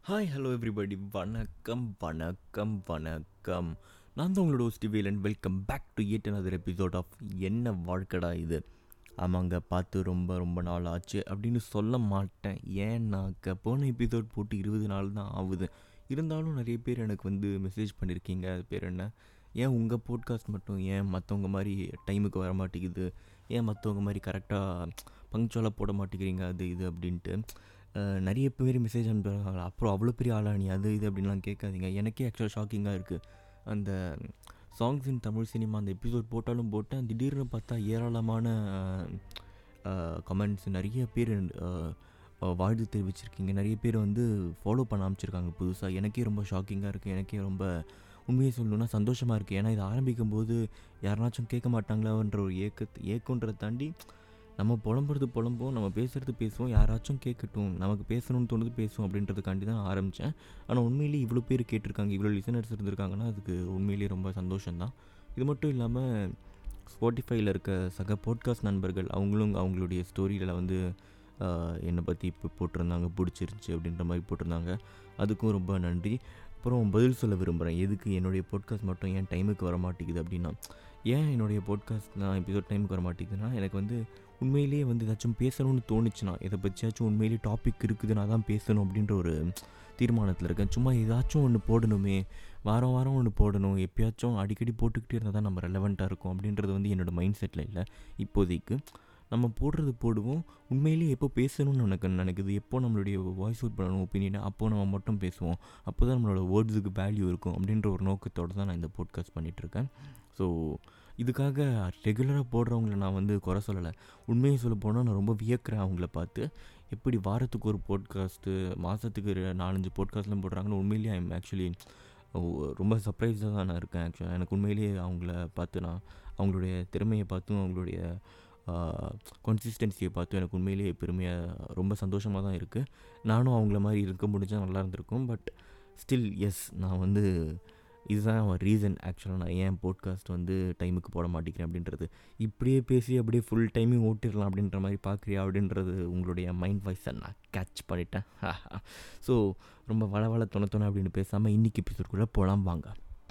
Hi hello everybody வணக்கம் வணக்கம் வணக்கம் நான் தான் உங்களோட ஸ்டிவேல் and welcome back to yet another episode of என்ன வாழ்க்கடா இது ஆமாங்க பார்த்து ரொம்ப ரொம்ப நாள் ஆச்சு அப்படின்னு சொல்ல மாட்டேன் ஏன்னாக்க போன எபிசோட் போட்டு இருபது நாள் தான் ஆகுது இருந்தாலும் நிறைய பேர் எனக்கு வந்து மெசேஜ் பண்ணியிருக்கீங்க அது பேர் என்ன ஏன் உங்கள் போட்காஸ்ட் மட்டும் ஏன் மற்றவங்க மாதிரி டைமுக்கு வர மாட்டேங்குது ஏன் மற்றவங்க மாதிரி கரெக்டாக பங்க்சுவலாக போட மாட்டேங்கிறீங்க அது இது அப்படின்ட்டு அஹ், நிறைய பேர் மெசேஜ் அனுப்புகிறாங்க அப்புறம் அவ்வளோ பெரிய ஆளா நீ அது இது அப்படின்லாம் கேட்காதீங்க எனக்கே ஆக்சுவலாக ஷாக்கிங்காக இருக்குது அந்த சாங்ஸ் இன் தமிழ் சினிமா அந்த எபிசோட் போட்டாலும் போட்டேன் திடீர்னு பார்த்தா ஏராளமான கமெண்ட்ஸ் நிறைய பேர் அஹ், அஹ், வாழ்த்து தெரிவிச்சிருக்கீங்க நிறைய பேர் வந்து ஃபாலோ பண்ண ஆரம்பிச்சிருக்காங்க புதுசாக எனக்கே ரொம்ப ஷாக்கிங்காக இருக்குது எனக்கே ரொம்ப உண்மையை சொல்லணும்னா சந்தோஷமாக இருக்குது ஏன்னா இது ஆரம்பிக்கும் போது யாருனாச்சும் கேட்க மாட்டாங்களான்ற ஒரு ஏக்கத்தை ஏக்கன்றதை தாண்டி நம்ம புலம்புறது புலம்போம் நம்ம பேசுகிறது பேசுவோம் யாராச்சும் கேட்கட்டும் நமக்கு பேசணும்னு தோணுது பேசுவோம் அப்படின்றதுக்காண்டி தான் ஆரம்பித்தேன் ஆனால் உண்மையிலேயே இவ்வளோ பேர் கேட்டிருக்காங்க இவ்வளோ லிசனர்ஸ் இருந்திருக்காங்கன்னா அதுக்கு உண்மையிலேயே ரொம்ப சந்தோஷம்தான் இது மட்டும் இல்லாமல் ஸ்பாட்டிஃபைல இருக்க சக பாட்காஸ்ட் நண்பர்கள் அவங்களும் அவங்களுடைய ஸ்டோரியில் வந்து ஆஹ், என்னை பற்றி இப்போ போட்டிருந்தாங்க பிடிச்சிருந்துச்சி அப்படின்ற மாதிரி போட்டிருந்தாங்க அதுக்கும் ரொம்ப நன்றி அப்புறம் பதில் சொல்ல விரும்புகிறேன் எதுக்கு என்னுடைய பாட்காஸ்ட் மட்டும் ஏன் டைமுக்கு வர மாட்டேங்குது அப்படின்னா ஏன் என்னுடைய பாட்காஸ்ட் நான் எபிசோட் டைமுக்கு வர மாட்டேங்குதுன்னா எனக்கு வந்து உண்மையிலேயே வந்து ஏதாச்சும் பேசணும்னு தோணுச்சுன்னா இதை பற்றியாச்சும் உண்மையிலேயே டாபிக் இருக்குது நான் தான் பேசணும் அப்படின்ற ஒரு தீர்மானத்தில் இருக்கேன் சும்மா ஏதாச்சும் ஒன்று போடணுமே வாரம் வாரம் ஒன்று போடணும் எப்பயாச்சும் அடிக்கடி போட்டுக்கிட்டே இருந்தால் தான் நம்ம ரெலவெண்ட்டாக இருக்கும் அப்படின்றது வந்து என்னோடய மைண்ட் செட்டில் இல்லை இப்போதைக்கு நம்ம போடுறது போடுவோம் உண்மையிலேயே எப்போ பேசணும்னு எனக்கு நினைக்குது எப்போ நம்மளுடைய வாய்ஸ் அவுட் பண்ணணும் ஒப்பீனியனை அப்போது நம்ம மட்டும் பேசுவோம் அப்போ தான் நம்மளோட வேர்ட்ஸுக்கு வேல்யூ இருக்கும் அப்படின்ற ஒரு நோக்கத்தோடு தான் நான் இந்த போட்காஸ்ட் பண்ணிகிட்ருக்கேன் ஸோ இதுக்காக ரெகுலராக போடுறவங்கள நான் வந்து குறை சொல்லலை உண்மையை சொல்ல போனால் நான் ரொம்ப வியக்கிறேன் அவங்கள பார்த்து எப்படி வாரத்துக்கு ஒரு போட்காஸ்ட்டு மாதத்துக்கு ஒரு நாலஞ்சு போட்காஸ்ட்லாம் போடுறாங்கன்னு உண்மையிலேயே ஐம் ஆக்சுவலி ரொம்ப சர்ப்ரைஸாக தான் நான் இருக்கேன் ஆக்சுவலாக எனக்கு உண்மையிலேயே அவங்கள பார்த்து நான் அவங்களுடைய திறமையை பார்த்தும் அவங்களுடைய கன்சிஸ்டன்சியை பார்த்து எனக்கு உண்மையிலேயே பெருமையாக ரொம்ப சந்தோஷமாக தான் இருக்குது நானும் அவங்கள மாதிரி இருக்க முடிஞ்சால் நல்லா இருந்திருக்கும் பட் ஸ்டில் எஸ் நான் வந்து இதுதான் ரீசன் ஆக்சுவலாக நான் ஏன் போட்காஸ்ட் வந்து டைமுக்கு போட மாட்டேங்கிறேன் அப்படின்றது இப்படியே பேசி அப்படியே ஃபுல் டைமிங் ஓட்டிடலாம் அப்படின்ற மாதிரி பார்க்குறியா அப்படின்றது உங்களுடைய மைண்ட் வாய்ஸை நான் கேட்ச் பண்ணிட்டேன் ஸோ ரொம்ப வள வள தொண தொண அப்படின்னு பேசாமல் இன்றைக்கி எபிசோட்குள்ளே போகலாம் வாங்க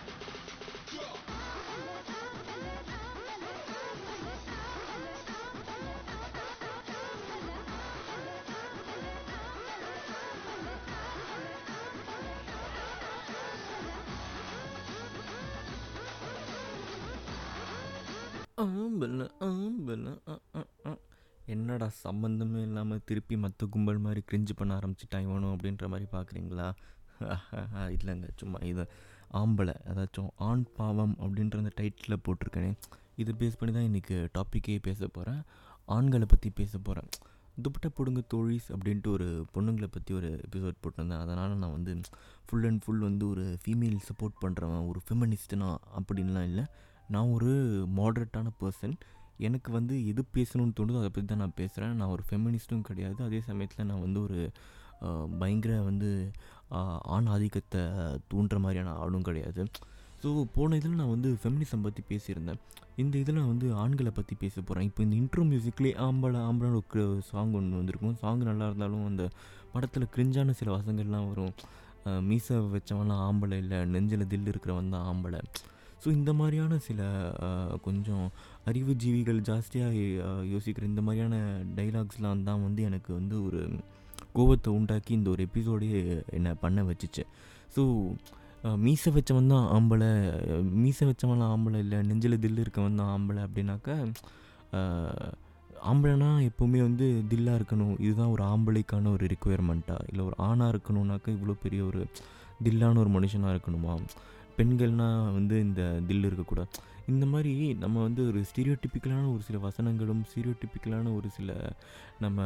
ஆம்பல ஆம்பல அ, அ, அ. என்னடா சம்மந்தமே இல்லாமல் திருப்பி மற்ற கும்பல் மாதிரி கிரிஞ்சு பண்ண ஆரம்பிச்சிட்டான் இவனும் அப்படின்ற மாதிரி பார்க்குறீங்களா இல்லைங்க சும்மா இது ஆம்பளை அதாச்சும் ஆண் பாவம் அப்படின்ற அந்த டைட்டில் போட்டிருக்கேனே இது பேஸ் பண்ணி தான் இன்றைக்கி டாப்பிக்கே பேச போகிறேன் ஆண்களை பற்றி பேச போகிறேன் துப்பட்டை போடுங்க தோழிஸ் அப்படின்ட்டு ஒரு பொண்ணுங்களை பற்றி ஒரு எபிசோட் போட்டிருந்தேன் அதனால் நான் வந்து ஃபுல் அண்ட் ஃபுல் வந்து ஒரு ஃபீமேல் சப்போர்ட் பண்ணுறவன் ஒரு ஃபெமினிஸ்ட்னா அப்படின்லாம் இல்லை நான் ஒரு மாடரேட்டான பர்சன் எனக்கு வந்து எது பேசணும்னு தோணுதோ அதை பற்றி தான் நான் பேசுகிறேன் நான் ஒரு ஃபெமினிஸ்ட்டும் கிடையாது அதே சமயத்தில் நான் வந்து ஒரு ஆஹ், பயங்கர வந்து ஆஹ், ஆண் ஆதிக்கத்தை தூண்டுற மாதிரியான ஆளும் கிடையாது ஸோ போன இதில் நான் வந்து ஃபெமினிசம் பற்றி பேசியிருந்தேன் இந்த இதில் வந்து ஆண்களை பற்றி பேச போகிறேன் இப்போ இந்த இன்ட்ரோ மியூசிக்லேயே ஆம்பளை ஆம்பளைன்னு ஒரு சாங் ஒன்று வந்திருக்கும் சாங் நல்லா இருந்தாலும் அந்த படத்தில் கிரிஞ்சான சில வசங்கள்லாம் வரும் ஆஹ், மீசை வச்சவன்லாம் ஆம்பளை இல்லை நெஞ்சில் தில் இருக்கிறவன் தான் ஆம்பளை ஸோ இந்த மாதிரியான சில ஆஹ், கொஞ்சம் அறிவுஜீவிகள் ஜாஸ்தியாக யோசிக்கிற இந்த மாதிரியான டைலாக்ஸ்லாம் தான் வந்து எனக்கு வந்து ஒரு கோபத்தை உண்டாக்கி இந்த ஒரு எபிசோடே என்னை பண்ண வச்சுச்சு ஸோ மீசை வச்சவன் தான் ஆம்பளை அஹ், மீசை வச்சவன்லாம் ஆம்பளை இல்லை நெஞ்சில் தில் இருக்கவன் தான் ஆம்பளை அப்படின்னாக்கா ஆஹ், ஆம்பளைனா எப்போவுமே வந்து தில்லாக இருக்கணும் இதுதான் ஒரு ஆம்பளைக்கான ஒரு ரிக்குயர்மெண்ட்டாக இல்லை ஒரு ஆணாக இருக்கணும்னாக்கா இவ்வளோ பெரிய ஒரு தில்லான ஒரு மனுஷனாக இருக்கணுமா பெண்கள்னால் வந்து இந்த தில் இருக்கக்கூடாது இந்த மாதிரி நம்ம வந்து ஒரு ஸ்டீரியோடிப்பிக்கலான ஒரு சில வசனங்களும் ஸ்டீரியோடிப்பிக்கலான ஒரு சில நம்ம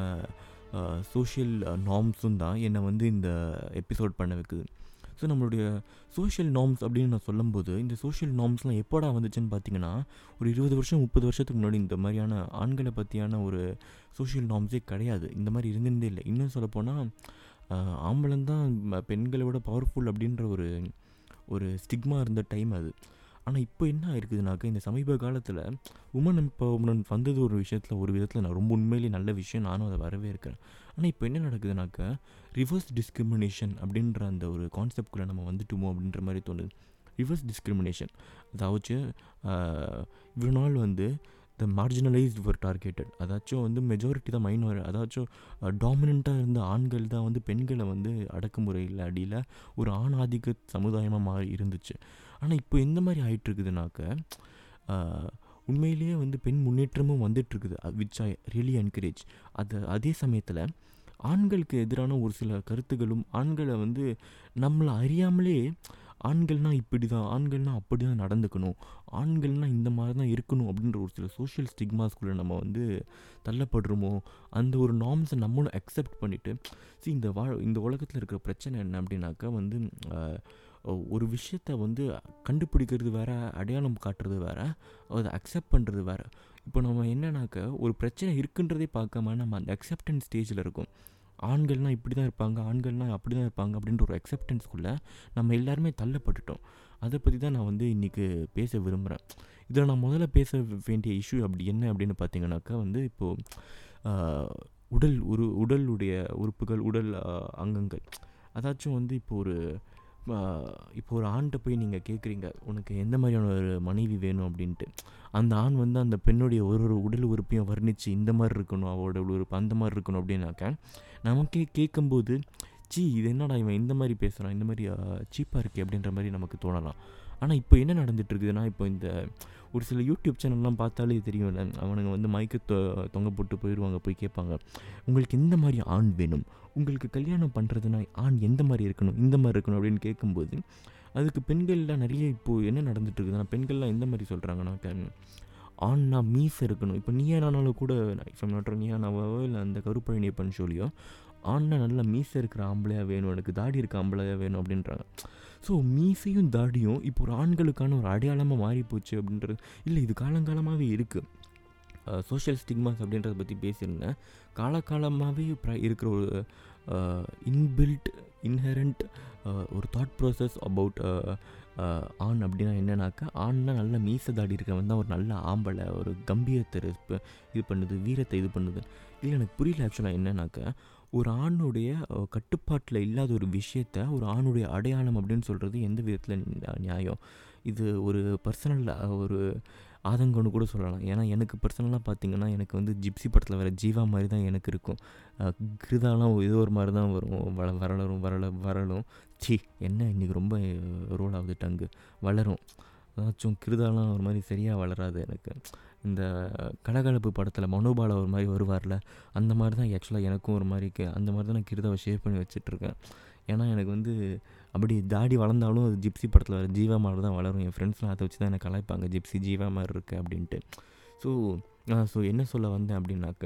சோஷியல் நார்ம்ஸும் தான் என்னை வந்து இந்த எபிசோட் பண்ண வைக்குது ஸோ நம்மளுடைய சோஷியல் நார்ம்ஸ் அப்படின்னு நான் சொல்லும்போது இந்த சோஷியல் நார்ம்ஸ்லாம் எப்போடா வந்துச்சுன்னு பார்த்தீங்கன்னா ஒரு இருபது வருஷம் முப்பது வருஷத்துக்கு முன்னாடி இந்த மாதிரியான ஆண்களை பற்றியான ஒரு சோஷியல் நார்ம்ஸே கிடையாது இந்த மாதிரி இருந்திருந்தே இல்லை இன்னும் சொல்லப்போனால் ஆம்பளன் தான் ம- பெண்களை விட பவர்ஃபுல் அப்படின்ற ஒரு ஒரு ஸ்டிக்மா இருந்த டைம் அது ஆனால் இப்போ என்ன ஆயிருக்குதுனாக்கா இந்த சமீப காலத்தில் உமன் எம்பவர்மெண்ட் வந்தது ஒரு விஷயத்தில் ஒரு விதத்தில் நான் ரொம்ப உண்மையிலேயே நல்ல விஷயம் நானும் அதை வரவேற்கிறேன் ஆனால் இப்போ என்ன நடக்குதுனாக்கா ரிவர்ஸ் டிஸ்கிரிமினேஷன் அப்படின்ற அந்த ஒரு கான்செப்ட்குள்ளே நம்ம வந்துட்டோமோ அப்படின்ற மாதிரி தோணுது ரிவர்ஸ் டிஸ்கிரிமினேஷன் அதாவது ஆஹ், இவ்வளோ நாள் வந்து த மார்ஜினலைஸ்ட் வர் டார்கெட்டட் அதாச்சும் வந்து மெஜாரிட்டி தான் மைனர் அதாச்சும் டாமினண்ட்டாக இருந்த ஆண்கள் தான் வந்து பெண்களை வந்து அடக்குமுறையில் அடியில் ஒரு ஆண் ஆதிக்க சமுதாயமாக மாறி இருந்துச்சு ஆனால் இப்போ எந்த மாதிரி ஆயிட்டு இருக்குதுனாக்க ஆஹ், உண்மையிலேயே வந்து பெண் முன்னேற்றமும் வந்துட்டுருக்குது விச் ஐ ரியலி என்கரேஜ் அது அதே சமயத்தில் ஆண்களுக்கு எதிரான ஒரு சில கருத்துகளும் ஆண்களை வந்து நம்மளை அறியாமலே ஆண்கள்னால் இப்படி தான் ஆண்கள்னால் அப்படி தான் நடந்துக்கணும் ஆண்கள்னால் இந்த மாதிரி தான் இருக்கணும் அப்படின்ற ஒரு சில சோஷியல் ஸ்டிக்மாஸ்குள்ளே நம்ம வந்து தள்ளப்படுறோமோ அந்த ஒரு நார்ம்ஸை நம்மளும் அக்செப்ட் பண்ணிவிட்டு see இந்த வா இந்த உலகத்தில் இருக்கிற பிரச்சனை என்ன அப்படின்னாக்கா வந்து ஆஹ், ஒரு விஷயத்த வந்து கண்டுபிடிக்கிறது வேற அடையாளம் காட்டுறது வேற அதை அக்செப்ட் பண்ணுறது வேற இப்போ நம்ம என்னன்னாக்க ஒரு பிரச்சனை இருக்குன்றதே பார்க்காம நம்ம அந்த அக்செப்டன்ஸ் ஸ்டேஜில் இருக்கோம் ஆண்கள்னால் இப்படி தான் இருப்பாங்க ஆண்கள்னால் அப்படி தான் இருப்பாங்க அப்படின்ற ஒரு அக்செப்டன்ஸ்குள்ளே நம்ம எல்லாருமே தள்ளப்பட்டுட்டோம் அதை பற்றி தான் நான் வந்து இன்றைக்கி பேச விரும்புகிறேன் இதில் நான் முதல்ல பேச வேண்டிய இஷ்யூ அப்படி என்ன அப்படின்னு பார்த்தீங்கன்னாக்கா வந்து இப்போது உடல் உரு உடலுடைய உறுப்புகள் உடல் ஆஹ், அங்கங்கள் அதாச்சும் வந்து இப்போ ஒரு ஆஹ், இப்போ ஒரு ஆண்கிட்ட போய் நீங்கள் கேட்குறீங்க உனக்கு எந்த மாதிரியான ஒரு மனைவி வேணும் அப்படின்ட்டு அந்த ஆண் வந்து அந்த பெண்ணுடைய ஒரு ஒரு உடல் உறுப்பையும் வர்ணித்து இந்த மாதிரி இருக்கணும் அவளோட உடல் உறுப்பு அந்த மாதிரி இருக்கணும் அப்படின்னாக்க நமக்கே கேட்கும்போது சீ இது என்னடா இவன் இந்த மாதிரி பேசுகிறான் இந்த மாதிரி சீப்பாக இருக்கே அப்படின்ற மாதிரி நமக்கு தோணலாம் ஆனால் இப்போ என்ன நடந்துட்டு இருக்குதுன்னா இப்போ இந்த ஒரு சில யூடியூப் சேனல்லாம் பார்த்தாலே தெரியும்ல அவனுங்க வந்து மைக்கை தொ தொங்க போட்டு போயிடுவாங்க போய் கேட்பாங்க உங்களுக்கு எந்த மாதிரி ஆண் வேணும் உங்களுக்கு கல்யாணம் பண்ணுறதுனா ஆண் எந்த மாதிரி இருக்கணும் இந்த மாதிரி இருக்கணும் அப்படின்னு கேட்கும்போது அதுக்கு பெண்கள்லாம் நிறைய இப்போது என்ன நடந்துட்டு இருக்குதுன்னா பெண்கள்லாம் எந்த மாதிரி சொல்கிறாங்கன்னா ஆண்னா மீஸ் இருக்கணும் இப்போ நீயே நானாலும் கூட இப்போ நாட்டுற நீயா நாவோ இல்லை அந்த கருப்பழனியை பண்ண சொல்லியோ ஆண்னா நல்லா மீசை இருக்கிற ஆம்பளையாக வேணும் எனக்கு தாடி இருக்க ஆம்பளையாக வேணும் அப்படின்றாங்க ஸோ மீசையும் தாடியும் இப்போ ஒரு ஆண்களுக்கான ஒரு அடையாளமாக மாறி போச்சு அப்படின்றது இல்லை இது காலங்காலமாகவே இருக்குது சோஷியல் ஸ்டிக்மாஸ் அப்படின்றத பற்றி பேசியிருந்தேன் காலகாலமாகவே இருக்கிற ஒரு இன்பில்ட் இன்ஹெரண்ட் ஒரு தாட் ப்ராசஸ் அபவுட் ஆண் அப்படின்னா என்னன்னாக்கா ஆண்னா நல்ல மீச தாடி இருக்கவன் தான் ஒரு நல்ல ஆம்பளை ஒரு கம்பீரத்தை resp- இது பண்ணுது வீரத்தை இது பண்ணுது இல்லை எனக்கு புரியல ஆக்சுவலாக என்னன்னாக்கா ஒரு ஆணுடைய கட்டுப்பாட்டில் இல்லாத ஒரு விஷயத்த ஒரு ஆணுடைய அடையாளம் அப்படின்னு சொல்கிறது எந்த விதத்தில் நியாயம் இது ஒரு பர்சனல் ஒரு ஆதங்கம்னு கூட சொல்லலாம் ஏன்னா எனக்கு பர்சனலாக பார்த்தீங்கன்னா எனக்கு வந்து ஜிப்சி படத்தில் வர ஜீவா மாதிரி தான் எனக்கு இருக்கும் அஹ் கிருதாலாம் ஏதோ ஒரு மாதிரி தான் வரும் வள வரலரும் வரல வரலும் சி என்ன இன்றைக்கி ரொம்ப ரோல் ஆகுது டங்கு வளரும் அதாச்சும் கிருதாலாம் ஒரு மாதிரி சரியாக வளராது எனக்கு இந்த கலகலப்பு படத்தில் மனோபாலா ஒரு மாதிரி வருவார்ல அந்த மாதிரி தான் ஆக்சுவலாக எனக்கும் ஒரு மாதிரி கே- அந்த மாதிரி தான் நான் கிருதாவை ஷேப் பண்ணி வச்சிட்ருக்கேன் ஏன்னா எனக்கு வந்து அப்படி தாடி வளர்ந்தாலும் அது ஜிப்சி படத்தில் வர ஜீவா மாதிரி தான் வளரும் என் ஃப்ரெண்ட்ஸ்லாம் அதை வச்சு தான் எனக்கு கலாய்ப்பாங்க ஜிப்சி ஜீவா மாதிரி இருக்கு அப்படின்ட்டு ஸோ ஸோ என்ன சொல்ல வந்தேன் அப்படின்னாக்க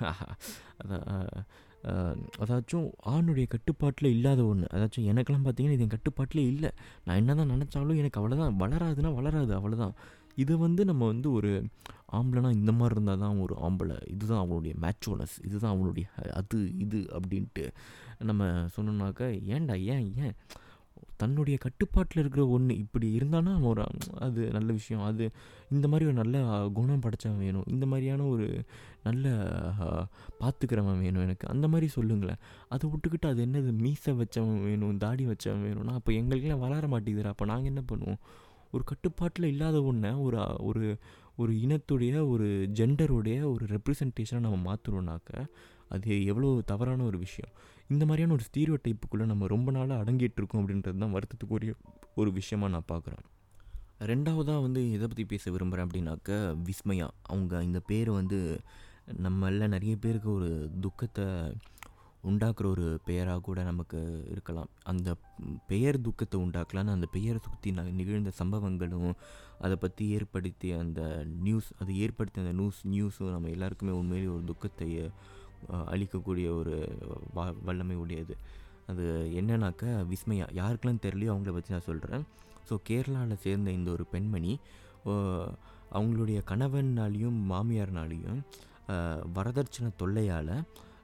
அதான் அஹ், அதாச்சும் ஆணுடைய கட்டுப்பாட்டில் இல்லாத ஒன்று அதாச்சும் எனக்கெல்லாம் பார்த்தீங்கன்னா இது என் கட்டுப்பாட்டிலே இல்லை நான் என்ன தான் நினச்சாலும் எனக்கு அவ்வளோதான் வளராதுன்னா வளராது அவ்வளோதான் இது வந்து நம்ம வந்து ஒரு ஆம்பளைனா இந்த மாதிரி இருந்தால் தான் ஒரு ஆம்பளை இதுதான் அவனுடைய மேட்சோனஸ் இதுதான் அவனுடைய அது இது அப்படின்ட்டு நம்ம சொன்னோம்னாக்கா ஏன்டா ஏன் ஏன் தன்னுடைய கட்டுப்பாட்டில் இருக்கிற ஒன்று இப்படி இருந்தானா அவன் ஒரு அது நல்ல விஷயம் அது இந்த மாதிரி ஒரு நல்ல அஹ், குணம் படைச்சவன் வேணும் இந்த மாதிரியான ஒரு நல்ல அஹ், பார்த்துக்கிறவன் வேணும் எனக்கு அந்த மாதிரி சொல்லுங்களேன் அதை விட்டுக்கிட்டு அது என்னது மீசை வச்சவன் வேணும் தாடி வச்சவன் வேணும்னா அப்போ எங்களுக்கெல்லாம் வளர மாட்டேங்குதுடா அப்போ நாங்கள் என்ன பண்ணுவோம் ஒரு கட்டுப்பாட்டில் இல்லாத ஒன்றை ஒரு ஒரு ஒரு இனத்துடைய ஒரு ஜெண்டருடைய ஒரு ரெப்ரசன்டேஷனை நம்ம மாற்றுறோம்னாக்க அது எவ்வளோ தவறான ஒரு விஷயம் இந்த மாதிரியான ஒரு ஸ்டீரியோ டைப்புக்குள்ளே நம்ம ரொம்ப நாளாக அடங்கிட்டு இருக்கோம் அப்படின்றது தான் வருத்தத்துக்குரிய ஒரு விஷயமா நான் பார்க்குறேன் ரெண்டாவதாக வந்து எதை பற்றி பேச விரும்புகிறேன் அப்படின்னாக்க விஸ்மயா அவங்க இந்த பேர் வந்து நம்மள நிறைய பேருக்கு ஒரு துக்கத்தை உண்டாக்குற ஒரு பெயராக கூட நமக்கு இருக்கலாம் அந்த பெயர் துக்கத்தை உண்டாக்கலான்னு அந்த பெயரை சுற்றி நிகழ்ந்த சம்பவங்களும் அதை பற்றி ஏற்படுத்திய அந்த நியூஸ் அது ஏற்படுத்திய அந்த நியூஸ் நியூஸும் நம்ம எல்லாருக்குமே உண்மையிலேயே ஒரு துக்கத்தை அஹ், அளிக்கக்கூடிய ஒரு வ வல்லமை உடையது அது என்னன்னாக்க விஸ்மயா யாருக்கெல்லாம் தெரியலையோ அவங்கள பற்றி நான் சொல்கிறேன் ஸோ கேரளாவில் சேர்ந்த இந்த ஒரு பெண்மணி அஹ், அவங்களுடைய கணவனாலையும் மாமியார்னாலையும் அஹ், வரதட்சணை தொல்லையால்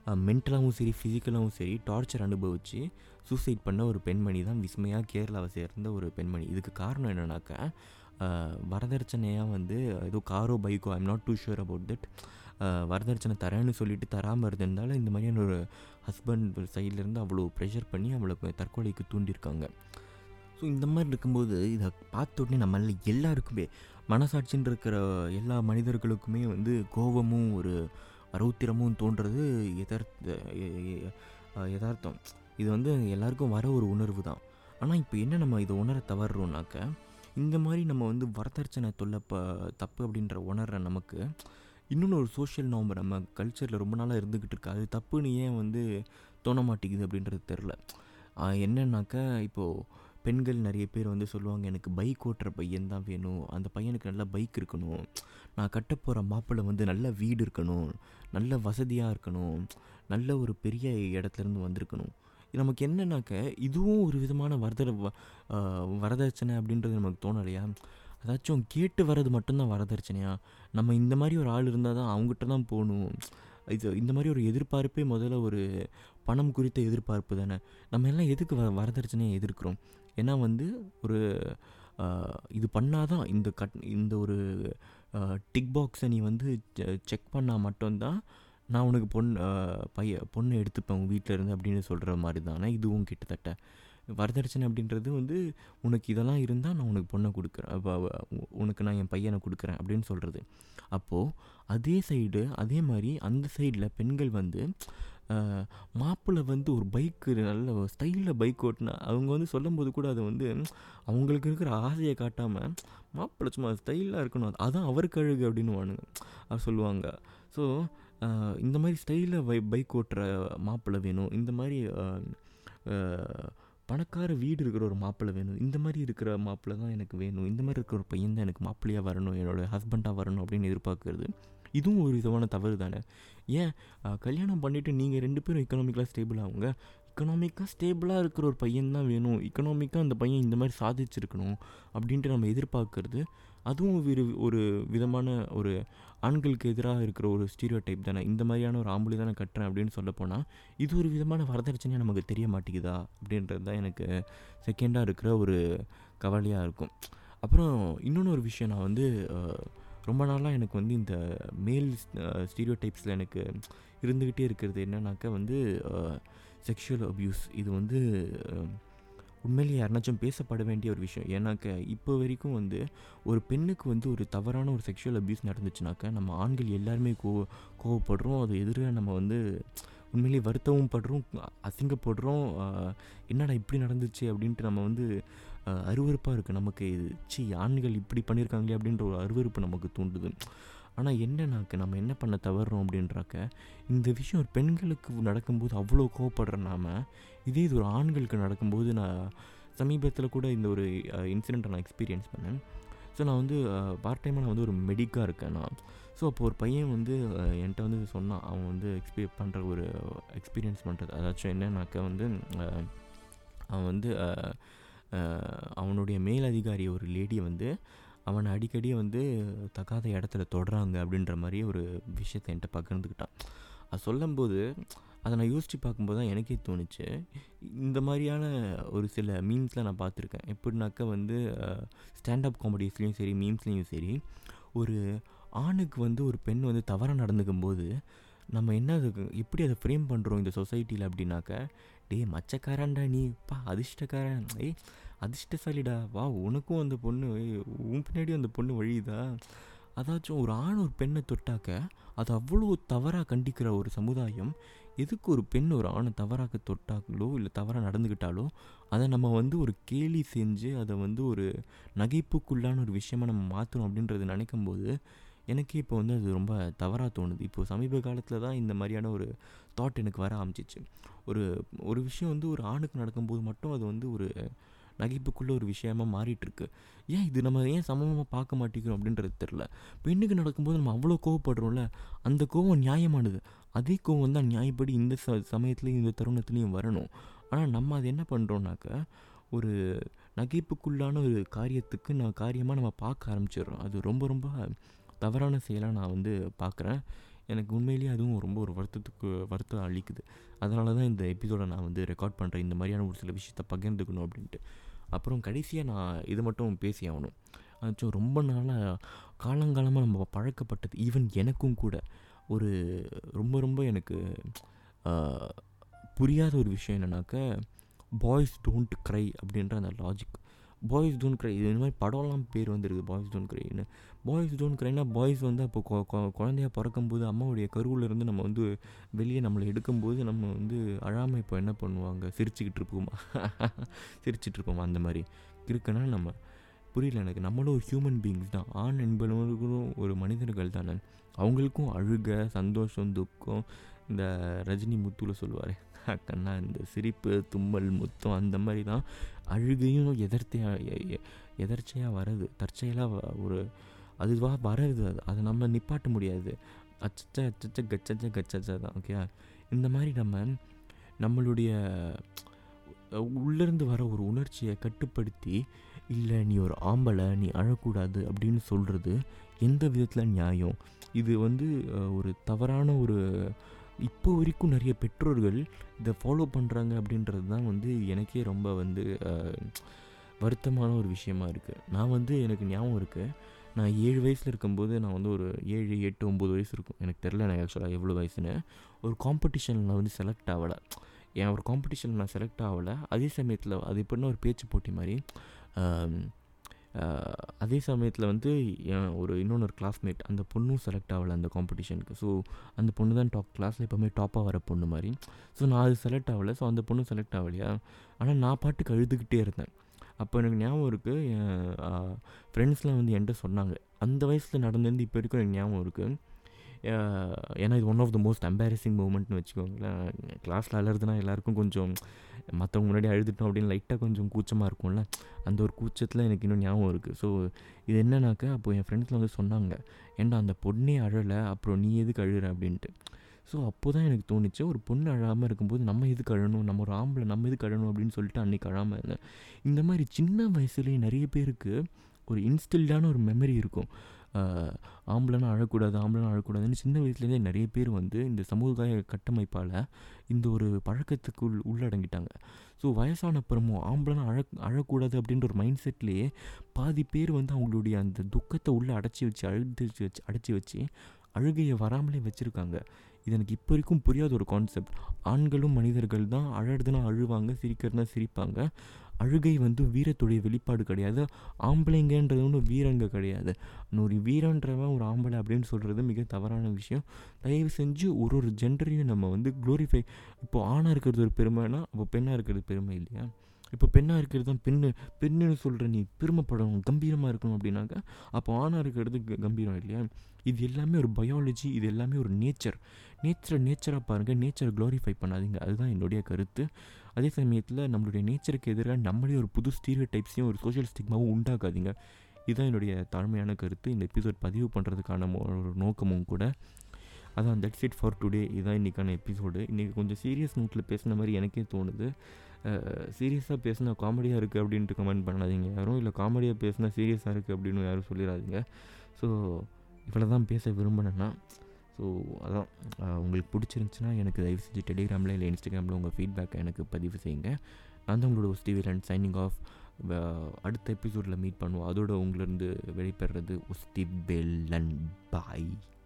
மென்டலாகவும் சரி ஃபிசிக்கலாகவும் சரி டார்ச்சர் அனுபவித்து சூசைட் பண்ண ஒரு பெண்மணி தான் விஸ்மயா கேரளாவை சேர்ந்த ஒரு பெண்மணி இதுக்கு காரணம் என்னன்னாக்கா அஹ், வரதட்சணையாக வந்து ஏதோ காரோ பைக்கோ I'm not too sure about that வரதட்சணை தரேன்னு சொல்லிட்டு தராமல் இருந்ததுனால இந்த மாதிரியான ஒரு ஹஸ்பண்ட் சைட்லேருந்து அவ்வளோ ப்ரெஷர் பண்ணி அவளை தற்கொலைக்கு தூண்டியிருக்காங்க ஸோ இந்த மாதிரி இருக்கும்போது இதை பார்த்த உடனே நம்மள எல்லாருக்குமே மனசாட்சின்னு இருக்கிற எல்லா மனிதர்களுக்குமே வந்து கோபமும் ஒரு ரௌத்திரமும் தோன்றது எதார்த்த எ- எ- அஹ் யதார்த்தம் இது வந்து எல்லாருக்கும் வர ஒரு உணர்வு தான் ஆனால் இப்போ என்ன நம்ம இதை உணர தவறுறோம்னாக்க இந்த மாதிரி நம்ம வந்து வரதட்சணை தொல்லை ப தப்பு அப்படின்ற உணர்ற நமக்கு இன்னொன்று ஒரு சோஷியல் நார்ம் நம்ம கல்ச்சரில் ரொம்ப நாளாக இருந்துக்கிட்டு இருக்கு அது தப்புன்னு ஏன் வந்து தோண மாட்டேங்குது அப்படின்றது தெரில என்னன்னாக்கா இப்போது பெண்கள் நிறைய பேர் வந்து சொல்லுவாங்க எனக்கு பைக் ஓட்டுற பையன் தான் வேணும் அந்த பையனுக்கு நல்ல பைக் இருக்கணும் நான் கட்ட போகிற மாப்பிள்ளை வந்து நல்ல வீடு இருக்கணும் நல்ல வசதியாக இருக்கணும் நல்ல ஒரு பெரிய இடத்துலேருந்து வந்திருக்கணும் இது நமக்கு என்னன்னாக்க இதுவும் ஒரு விதமான வரத வ- ஆஹ் வரதட்சணை அப்படின்றது நமக்கு தோணலையா அதாச்சும் கேட்டு வர்றது மட்டும்தான் வரதட்சணையா நம்ம இந்த மாதிரி ஒரு ஆள் இருந்தால் தான் அவங்ககிட்ட தான் போகணும் இது இந்த மாதிரி ஒரு எதிர்பார்ப்பே முதல்ல ஒரு பணம் குறித்த எதிர்பார்ப்பு தானே நம்ம எல்லாம் எதுக்கு வ வரதட்சணையை எதிர்க்கிறோம் ஏன்னா வந்து ஒரு ஆஹ், இது பண்ணாதான் இந்த கட் இந்த ஒரு டிக் பாக்ஸை நீ வந்து செக் பண்ணால் மட்டும்தான் நான் உனக்கு பொன் ஆஹ், பைய பொண்ணை எடுத்துப்பேன் உன் வீட்டில் இருந்து அப்படின்னு சொல்கிற மாதிரி தானே இதுவும் கிட்டத்தட்ட வரதட்சணை அப்படின்றது வந்து உனக்கு இதெல்லாம் இருந்தால் நான் உனக்கு பொண்ணை கொடுக்குறேன் அப்ப, உ- உனக்கு நான் என் பையனை கொடுக்குறேன் அப்படின்னு சொல்கிறது அப்போது அதே சைடு அதே மாதிரி அந்த சைடில் பெண்கள் வந்து ஆஹ், மாப்பிள்ளை வந்து ஒரு பைக்கு நல்ல ஸ்டைலில் பைக் ஓட்டினா அவங்க வந்து சொல்லும்போது கூட அதை வந்து அவங்களுக்கு இருக்கிற ஆசையை காட்டாமல் மாப்பிள்ளை சும்மா ஸ்டைலாக இருக்கணும் அதான் அவருக்கு அழகு அப்படின்னு வானுங்க அது சொல்லுவாங்க ஸோ இந்த மாதிரி ஸ்டைலில் பை பைக் ஓட்டுற மாப்பிள்ளை வேணும் இந்த மாதிரி ஆஹ், ஆஹ், பணக்கார வீடு இருக்கிற ஒரு மாப்பிள்ளை வேணும் இந்த மாதிரி இருக்கிற மாப்பிள்ளை தான் எனக்கு வேணும் இந்த மாதிரி இருக்கிற ஒரு பையன் தான் எனக்கு மாப்பிள்ளையாக வரணும் என்னோட ஹஸ்பண்டாக வரணும் அப்படின்னு எதிர்பார்க்கறது இதுவும் ஒரு விதமான தவறு தானே ஏன் ஆஹ், கல்யாணம் பண்ணிவிட்டு நீங்கள் ரெண்டு பேரும் எக்கனாமிக்கலாக ஸ்டேபிள் ஆகுங்க எக்கனாமிக்காக ஸ்டேபிளாக இருக்கிற ஒரு பையன் தான் வேணும் எக்கனாமிக்காக அந்த பையன் இந்த மாதிரி சாதிச்சிருக்கணும் அப்படின்ட்டு நம்ம எதிர்பார்க்கறது அதுவும் ஒரு ஒரு விதமான ஒரு ஆண்களுக்கு எதிராக இருக்கிற ஒரு ஸ்டீரியோ டைப் தானே இந்த மாதிரியான ஒரு ஆம்பளை தானே கட்டுறேன் அப்படின்னு சொல்ல போனால் இது ஒரு விதமான வரதட்சணையாக நமக்கு தெரிய மாட்டேங்குதா அப்படின்றது தான் எனக்கு செகண்டாக இருக்கிற ஒரு கவலையாக இருக்கும் அப்புறம் இன்னொன்று ஒரு விஷயம் நான் வந்து அஹ், ரொம்ப நாளாக எனக்கு வந்து இந்த மேல் ஸ்டீரியோ டைப்ஸில் எனக்கு இருந்துக்கிட்டே இருக்கிறது என்னன்னாக்கா வந்து செக்ஷுவல் அப்யூஸ் இது வந்து அஹ், உண்மையிலேயே யாருனாச்சும் பேசப்பட வேண்டிய ஒரு விஷயம் ஏன்னாக்க இப்போ வரைக்கும் வந்து ஒரு பெண்ணுக்கு வந்து ஒரு தவறான ஒரு செக்ஷுவல் அப்யூஸ் நடந்துச்சுனாக்கா நம்ம ஆண்கள் எல்லாருமே கோ கோவப்படுறோம் அது எதிராக நம்ம வந்து உண்மையிலேயே வருத்தமும் படுறோம் அசிங்கப்படுறோம் ஆஹ், என்னடா இப்படி நடந்துச்சு அப்படின்ட்டு நம்ம வந்து அருவருப்பாக இருக்குது நமக்கு இது சி ஆண்கள் இப்படி பண்ணியிருக்காங்களே அப்படின்ற ஒரு அருவருப்பு நமக்கு தூண்டுது ஆனால் என்னன்னாக்க நம்ம என்ன பண்ண தவறுறோம் அப்படின்றாக்க இந்த விஷயம் ஒரு பெண்களுக்கு நடக்கும்போது அவ்வளோ கோவப்படுற நாம இதே இது ஒரு ஆண்களுக்கு நடக்கும்போது நான் சமீபத்தில் கூட இந்த ஒரு இன்சிடெண்ட்டை நான் எக்ஸ்பீரியன்ஸ் பண்ணேன் ஸோ நான் வந்து பார்ட் டைமாக நான் வந்து ஒரு மெடிக்காக இருக்கேன் நான் ஸோ அப்போ ஒரு பையன் வந்து அஹ், என்கிட்ட வந்து சொன்னான் அவன் வந்து எக்ஸ்பீ பண்ணுற ஒரு எக்ஸ்பீரியன்ஸ் பண்ணுறது அதாச்சும் என்னன்னாக்கா வந்து அஹ், அவன் வந்து அஹ், அஹ், அவனுடைய மேலதிகாரி ஒரு லேடி வந்து அவனை அடிக்கடி வந்து தகாத இடத்துல தொடுறாங்க அப்படின்ற மாதிரி ஒரு விஷயத்தை என்கிட்ட பகிர்ந்துக்கிட்டான் அது சொல்லும்போது அதை நான் யோசித்து பார்க்கும்போது தான் எனக்கே தோணுச்சு இந்த மாதிரியான ஒரு சில மீம்ஸ்லாம் நான் பார்த்துருக்கேன் எப்படின்னாக்கா வந்து ஸ்டாண்டப் காமெடிஸ்லேயும் சரி மீம்ஸ்லேயும் சரி ஒரு ஆணுக்கு வந்து ஒரு பெண் வந்து தவறாக நடந்துக்கும் போது நம்ம என்ன அதுக்கு எப்படி அதை ஃப்ரேம் பண்ணுறோம் இந்த சொசைட்டியில் அப்படின்னாக்க டேய் மச்சக்காரன்டா நீ பா அதிர்ஷ்டக்காரன் ஏய் அதிர்ஷ்டசாலிடா வா உனக்கும் அந்த பொண்ணு ஏய், உன் பின்னாடி அந்த பொண்ணு வழியுதா அதாச்சும் ஒரு ஆண் ஒரு பெண்ணை தொட்டாக்க அது அவ்வளோ தவறாக கண்டிக்கிற ஒரு சமுதாயம் எதுக்கு ஒரு பெண் ஒரு ஆணை தவறாக தொட்டாங்களோ இல்லை தவறாக நடந்துக்கிட்டாலோ அதை நம்ம வந்து ஒரு கேலி செஞ்சு அதை வந்து ஒரு நகைப்புக்குள்ளான ஒரு விஷயமா நம்ம மாற்றணும் அப்படின்றது நினைக்கும் போது எனக்கே இப்போ வந்து அது ரொம்ப தவறாக தோணுது இப்போ சமீப காலத்தில் தான் இந்த மாதிரியான ஒரு தாட் எனக்கு வர ஆரம்பிச்சிச்சு ஒரு ஒரு விஷயம் வந்து ஒரு ஆணுக்கு நடக்கும்போது மட்டும் அது வந்து ஒரு நகைப்புக்குள்ள ஒரு விஷயமா மாறிட்டு இருக்கு ஏன் இது நம்ம ஏன் சமமாக பார்க்க மாட்டேங்கிறோம் அப்படின்றது தெரில பெண்ணுக்கு நடக்கும்போது நம்ம அவ்வளோ கோவப்படுறோம்ல அந்த கோவம் நியாயமானது அதே கோவம் தான் நியாயப்படி இந்த ச சமயத்துலேயும் இந்த தருணத்துலேயும் வரணும் ஆனால் நம்ம அது என்ன பண்ணுறோம்னாக்க ஒரு நகைப்புக்குள்ளான ஒரு காரியத்துக்கு நான் காரியமாக நம்ம பார்க்க ஆரம்பிச்சிடுறோம் அது ரொம்ப ரொம்ப தவறான செயலாக நான் வந்து பார்க்குறேன் எனக்கு உண்மையிலேயே அதுவும் ரொம்ப ஒரு வருத்தத்துக்கு வருத்தம் அளிக்குது அதனால தான் இந்த எபிசோடை நான் வந்து ரெக்கார்ட் பண்ணுறேன் இந்த மாதிரியான ஒரு சில விஷயத்த பகிர்ந்துக்கணும் அப்படின்ட்டு அப்புறம் கடைசியாக நான் இது மட்டும் பேசி ஆகணும் ஆச்சும் ரொம்ப நாளாக காலங்காலமாக நம்ம பழக்கப்பட்டது ஈவன் எனக்கும் கூட ஒரு ரொம்ப ரொம்ப எனக்கு ஆஹ், புரியாத ஒரு விஷயம் என்னன்னாக்க பாய்ஸ் டோன்ட் க்ரை அப்படின்ற அந்த லாஜிக் பாய்ஸ் டோன்ட் க்ரை இது மாதிரி படம்லாம் பேர் வந்துருக்குது பாய்ஸ் டோன்ட் க்ரைன்னு பாய்ஸ் டோன்ட் க்ரைனா பாய்ஸ் வந்து அப்போ கொ- கொ- குழந்தையா பிறக்கும்போது அம்மாவுடைய கருவுல இருந்து நம்ம வந்து வெளியே நம்மளை எடுக்கும்போது நம்ம வந்து அழாமல் இப்போ என்ன பண்ணுவாங்க சிரிச்சுக்கிட்டு இருப்போமா சிரிச்சிட்டு இருப்போமா அந்த மாதிரி இருக்குன்னா நம்ம புரியல எனக்கு நம்மளும் ஒரு ஹியூமன் பீயிங்ஸ் தான் ஆண் என்பவர்களும் ஒரு மனிதர்கள் தானே அவங்களுக்கும் அழுக சந்தோஷம் துக்கம் இந்த ரஜினி முத்துல சொல்லுவார் கண்ணா இந்த சிரிப்பு தும்மல் முத்தம் அந்த மாதிரி தான் அழுகையும் எதர்த்தையாக எதர்ச்சையாக வர்றது தற்செயலாக ஒரு அதுவாக வர்றது அது அதை நம்ம நிப்பாட்ட முடியாது அச்சச்ச அச்சச்ச கச்சச்ச கச்சச்ச தான் ஓகே இந்த மாதிரி நம்ம நம்மளுடைய அஹ், உள்ளேருந்து வர ஒரு உணர்ச்சியை கட்டுப்படுத்தி இல்லை நீ ஒரு ஆம்பளை நீ அழக்கூடாது அப்படின்னு சொல்கிறது எந்த விதத்தில் நியாயம் இது வந்து அஹ், ஒரு தவறான ஒரு இப்போ வரைக்கும் நிறைய பெற்றோர்கள் இதை ஃபாலோ பண்ணுறாங்க அப்படின்றது தான் வந்து எனக்கே ரொம்ப வந்து அஹ், வருத்தமான ஒரு விஷயமா இருக்குது நான் வந்து எனக்கு ஞாபகம் இருக்குது நான் ஏழு வயசில் இருக்கும்போது நான் வந்து ஒரு ஏழு எட்டு ஒம்பது வயசு இருக்கும் எனக்கு தெரில எனக்கு ஆக்சுவலாக எவ்வளோ வயசுன்னு ஒரு காம்படிஷனில் நான் வந்து செலக்ட் ஆகலை என் ஒரு காம்படிஷனில் நான் செலக்ட் ஆகலை அதே சமயத்தில் அது எப்படின்னா ஒரு பேச்சு போட்டி மாதிரி ஆம், ஆஹ், அதே சமயத்தில் வந்து என் ஒரு இன்னொன்று ஒரு கிளாஸ்மேட் அந்த பொண்ணும் செலக்ட் ஆகலை அந்த காம்படிஷனுக்கு ஸோ அந்த பொண்ணு தான் டாப் கிளாஸில் எப்போவுமே டாப்பாக வர பொண்ணு மாதிரி ஸோ நான் அது செலக்ட் ஆகலை ஸோ அந்த பொண்ணு செலக்ட் ஆகலையா ஆனால் நான் பாட்டுக்கு அழுதுகிட்டே இருந்தேன் அப்போ எனக்கு ஞாபகம் இருக்குது என் ஃப்ரெண்ட்ஸ்லாம் வந்து என்கிட்ட சொன்னாங்க அந்த வயசில் நடந்தது இப்போ வரைக்கும் எனக்கு ஞாபகம் இருக்குது ஏன்னா இது one of the most embarrassing மூமெண்ட்னு வச்சுக்கோங்களேன் கிளாஸில் அலறதுனா எல்லாருக்கும் கொஞ்சம் மற்றவங்க முன்னாடி அழுதுட்டோம் அப்படின்னு லைட்டாக கொஞ்சம் கூச்சமாக இருக்கும்ல அந்த ஒரு கூச்சத்தில் எனக்கு இன்னும் ஞாபகம் இருக்குது ஸோ இது என்னன்னாக்கா அப்போ என் ஃப்ரெண்ட்ஸில் வந்து சொன்னாங்க ஏன்டா அந்த பொண்ணே அழலை அப்புறம் நீ எதுக்கு அழுற அப்படின்ட்டு ஸோ அப்போ தான் எனக்கு தோணுச்சு ஒரு பொண்ணு அழாமல் இருக்கும்போது நம்ம எதுக்கு அழணும் நம்ம ஒரு ஆம்பளை நம்ம எதுக்கு அழணும் அப்படின்னு சொல்லிட்டு அன்றைக்கி அழாமல் இருந்தேன் இந்த மாதிரி சின்ன வயசுலேயே நிறைய பேருக்கு ஒரு இன்ஸ்டில்டான ஒரு மெமரி இருக்கும் ஆஹ் ஆம்பளைனா அழக்கூடாது ஆம்பளைனா அழக்கூடாதுன்னு சின்ன வயசுலேருந்தே நிறைய பேர் வந்து இந்த சமுதாய கட்டமைப்பால் இந்த ஒரு பழக்கத்துக்குள் உள்ளடங்கிட்டாங்க ஸோ வயசான அப்புறமும் ஆம்பளைனா அழ அழக்கூடாது அப்படின்ற ஒரு மைண்ட் செட்லேயே பாதி பேர் வந்து அவங்களுடைய அந்த துக்கத்தை உள்ளே அடைச்சி வச்சு அழுது வச்சு அடைச்சி வச்சு அழுகையை வராமலே வச்சுருக்காங்க இது எனக்கு இப்போ வரைக்கும் புரியாத ஒரு கான்செப்ட் ஆண்களும் மனிதர்கள் தான் அழறதுனா அழுவாங்க சிரிக்கிறதுனா சிரிப்பாங்க அழுகை வந்து வீரத்துடைய வெளிப்பாடு கிடையாது ஆம்பளைங்கன்றது ஒன்றும் வீரங்க கிடையாது ஒரு வீரன்றவன் ஒரு ஆம்பளை அப்படின்னு சொல்கிறது மிக தவறான விஷயம் தயவு செஞ்சு ஒரு ஒரு ஜெண்டரையும் நம்ம வந்து க்ளோரிஃபை இப்போ ஆணாக இருக்கிறது ஒரு பெருமைனா அப்போ பெண்ணாக இருக்கிறது பெருமை இல்லையா இப்போ பெண்ணாக இருக்கிறது தான் பெண்ணு பெண்ணுன்னு சொல்கிற நீ பெருமைப்படணும் கம்பீரமாக இருக்கணும் அப்படின்னாக்கா அப்போ ஆணாக இருக்கிறது க- கம்பீரம் இல்லையா இது எல்லாமே ஒரு பயாலஜி இது எல்லாமே ஒரு நேச்சர் நேச்சரை நேச்சராக பாருங்கள் நேச்சரை க்ளோரிஃபை பண்ணாதீங்க அதுதான் என்னுடைய கருத்து அதே சமயத்தில் நம்மளுடைய நேச்சருக்கு எதிராக நம்மளே ஒரு புது ஸ்டீரியோ டைப்ஸையும் ஒரு சோஷியல் ஸ்டிக்மாவும் உண்டாக்காதீங்க இதுதான் என்னுடைய தாழ்மையான கருத்து இந்த எபிசோட் பதிவு பண்ணுறதுக்கான மோ- ஒரு நோக்கமும் கூட அதான் தட்ஸ் இட் ஃபார் டுடே இதுதான் இன்றைக்கான எபிசோடு இன்றைக்கி கொஞ்சம் சீரியஸ் நோட்டில் பேசின மாதிரி எனக்கே தோணுது சீரியஸாக பேசினா காமெடியாக இருக்குது அப்படின்ட்டு கமெண்ட் பண்ணாதீங்க யாரும் இல்லை காமெடியாக பேசினா சீரியஸாக இருக்குது அப்படின்னு யாரும் சொல்லிடாதீங்க ஸோ இவ்வளோ தான் பேச விரும்பினேன்னா ஸோ அதான் அஹ், உங்களுக்கு பிடிச்சிருந்துச்சுன்னா எனக்கு தயவு செஞ்சு டெலிகிராமில் இல்லை இன்ஸ்டாகிராமில் உங்கள் ஃபீட்பேக்கை எனக்கு பதிவு செய்யுங்க நான் தான் உங்களோட ஸ்டீவில் அண்ட் சைனிங் ஆஃப் அடுத்த எபிசோடில் மீட் பண்ணுவோம் அதோட உங்களிருந்து வெளிப்படுறது உஸ்தி பெல்லன் பாய்